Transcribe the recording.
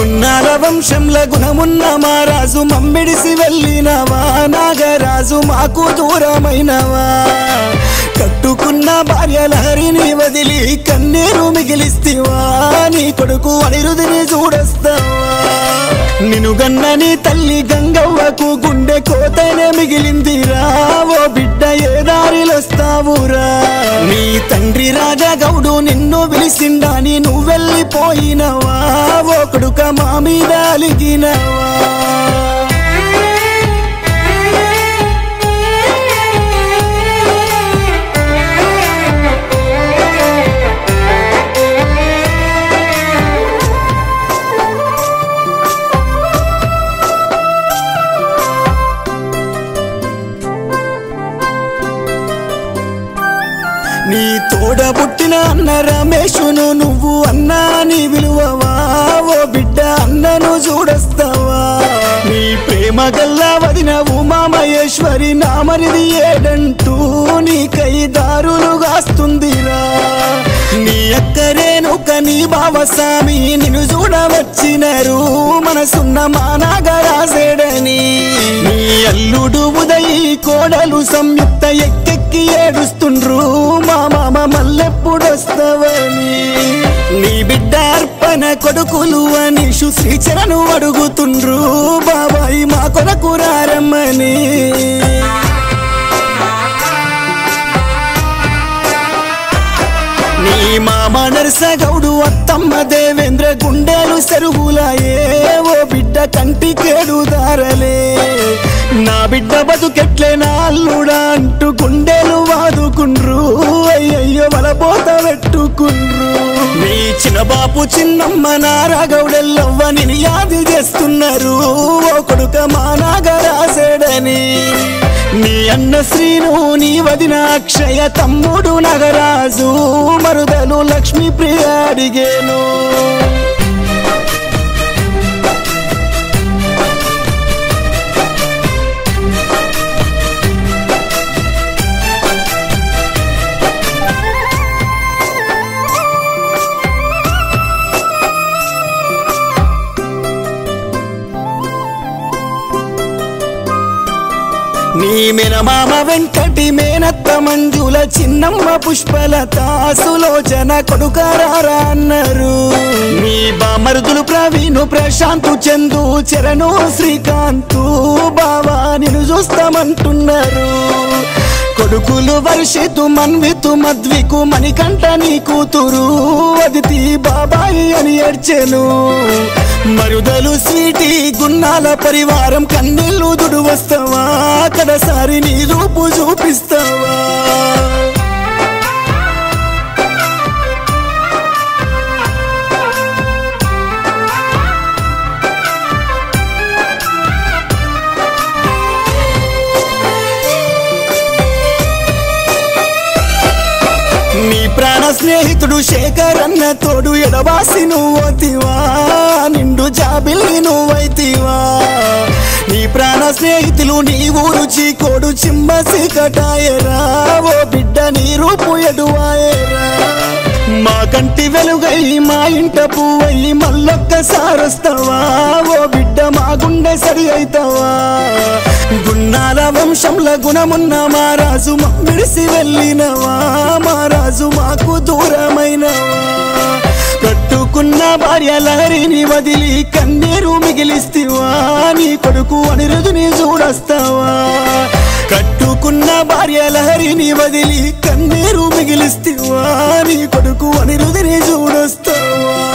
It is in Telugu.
గున్నాల వంశంల గుణమున్న మా రాజు మమ్మిడిసి వెళ్ళినవా నాగరాజు మాకు దూరమైనవా కట్టుకున్న భార్య లహరిని వదిలి కన్నీరు మిగిలిస్తివా నీ కొడుకు అనిరుదిని చూడస్తావా నిన్ను గన్నని తల్లి గంగవ్వకు గుండె కోతనే మిగిలిందిరా ఓ బిడ్డ ఏ దారిలొస్తావురా నీ తండ్రి రాజా గౌడు నిన్ను పిలిచిండాని నువ్వు వెళ్ళిపోయినవా ఓ కొడుక మా మీద అలిగినవా నీ తోడ పుట్టిన అన్న రమేషును నువ్వు అన్నా నీ విలువవా ఓ బిడ్డ అన్నను చూడస్తావా నీ ప్రేమ గల్లా వదిన ఉమా మహేశ్వరి నామరిది ఏడంటూ నీ కైదారులు గాస్తుందిరా నీ అక్కరేను కని బావసామి నిన్ను చూడవచ్చినారు మనసున్న మానాగరాసేడని నీ అల్లుడు ఉదయి కోడలు సంయుక్త ఎక్కెక్కి ఏడుస్తుండ్రు మా మామ మల్లెప్పుడొస్తావని నీ బిడ్డ అర్పణ కొడుకులు అని శ్రీచరణు అడుగుతుండ్రు బాబాయి మా కొరకు రారమ్మని నీ మామ నరసగౌడు అత్తమ్మ దేవేంద్ర గుండెలు సెరుగులాయే ఓ బిడ్డ కంటికేడు దారలే నా బిడ్డ బతుకెట్లే నా అల్లుడా అంటూ గుండెలు వాదుకుండ్రు అయ్యయ్యో వలపోత పెట్టుకుండ్రు నీ చిన్న బాపు చిన్నమ్మ నారాగౌడెల్లవ్వ నిన్ను యాది చేస్తున్నారు ఓ కొడుక మా నాగరాసేడని నీ అన్న శ్రీను నీ వదిన అక్షయ తమ్ముడు నగరాజు మరుదలు లక్ష్మీ ప్రియ అడిగేను నీ మేనమామ వెంకటి మేనత్త మంజుల చిన్నమ్మ పుష్పలత సులోచన కొడుకారా అన్నారు నీ బామరుదులు ప్రవీణు ప్రశాంతు చందు చరణు శ్రీకాంతు బావా నిన్ను చూస్తామంటున్నారు కొడుకులు వర్షితు మన్వితు మద్వికు మణికంఠ నీ కూతురు అదితి బాబాయి అని ఏడ్చెను మరుదలు స్వీటి గున్నాల పరివారం కన్నీళ్ళు దుడు వస్తావా కడసారి నీ రూపు చూపిస్తావా నీ ప్రాణ స్నేహితుడు శేఖర్ అన్న తోడు ఎడబాసి నువ్వతివా నిండు జాబిల్లి నువ్వైతివా నీ ప్రాణ స్నేహితులు నీ ఊరు చీకోడు చిమ్మసి కటాయరా ఓ బిడ్డ నీ రూపు ఎడువాయరా మా కంటి వెలుగై మా ఇంట పువ్వయి మళ్ళొక్కసారొస్తావా ఓ బిడ్డ మా గుండె సరి అయితావా గున్నాల వంశంల గుణమున్న మా రాజు మా విడిసి వెళ్ళినవా మా రాజు మాకు దూరమైనవా కట్టుకున్న భార్య లహరిని వదిలి కన్నీరు మిగిలిస్తివా నీ కొడుకు అనిరుదుని చూడస్తావా కట్టుకున్న భార్య లహరిని వదిలి కన్నీరు మిగిలిస్తివా నీ కొడుకు అనిరుదిని చూడస్తావా